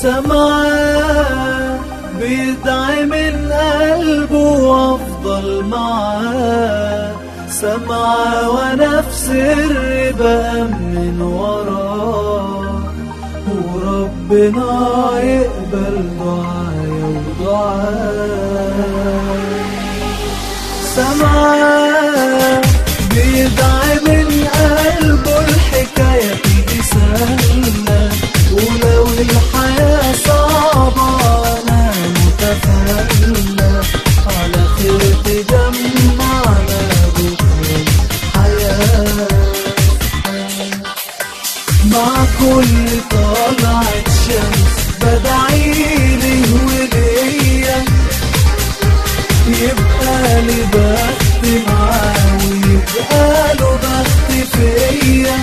سمعان بيدعي من قلبه وافضل معاه سمعة وانا في سر بأمن وراه وربنا يقبل دعايا ودعاء سمعة بيدعي من قلبه الحكاية تيجي سهلة ولو الحياة صعبة أنا متفائلة على خير تجمعنا بكرة الحياة مع كل طلعة شمس بدعيلي وليا يبقى لي بخت معاه ويبقى له بخت فيا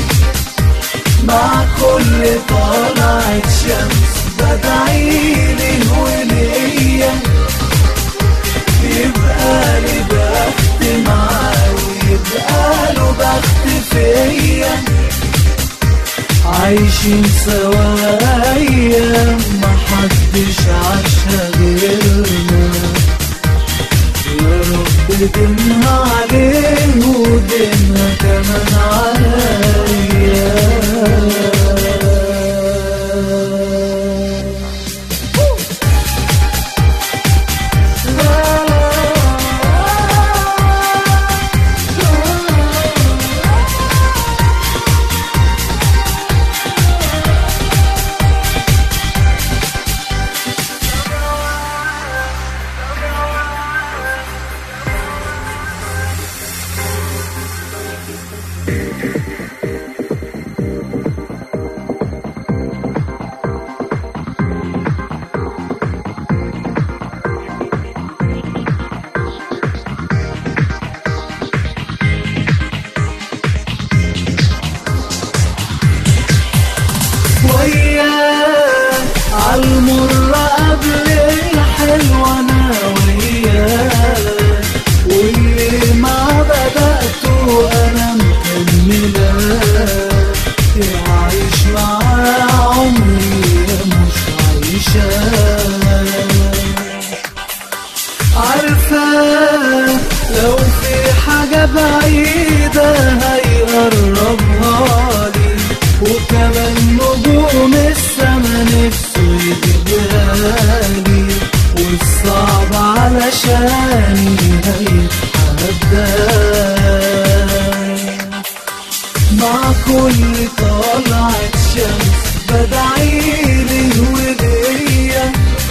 مع كل طلعة شمس بدعيلي وليا يبقى لي بخت معاه ويبقى له بخت فيا عايشين سوا ايام محدش عاشها غيرنا يا رب دينها عليه ودينها كمان عليا وياه عالمر قبل الحلو انا وياه واللي ما بدأته انا مكملة يعيش معاه عمري مش عايشة عارفة لو في حاجة بعيدة هيقربها لي وكمان نجوم السما نفسه يجيبها لي والصعب علشاني هيتحدى مع كل طلعة شمس بدعيلي وليا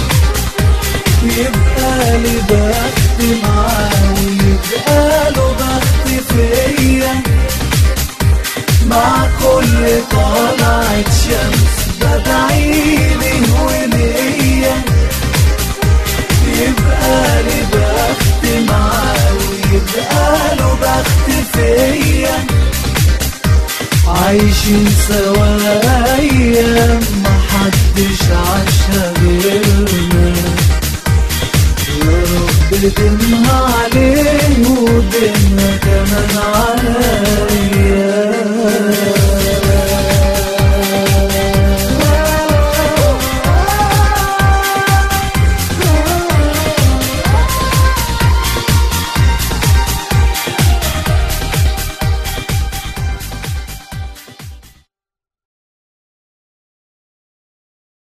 يبقى لي بخت معاه ويبقى له بخت فيا مع كل طلعة شمس بدعيلي وليا يبقى لي بخت معاه ويبقى له بخت فيا عايشين سوا ايام محدش عاشها غيرنا يا رب دينها عليه ودينها كمان عليا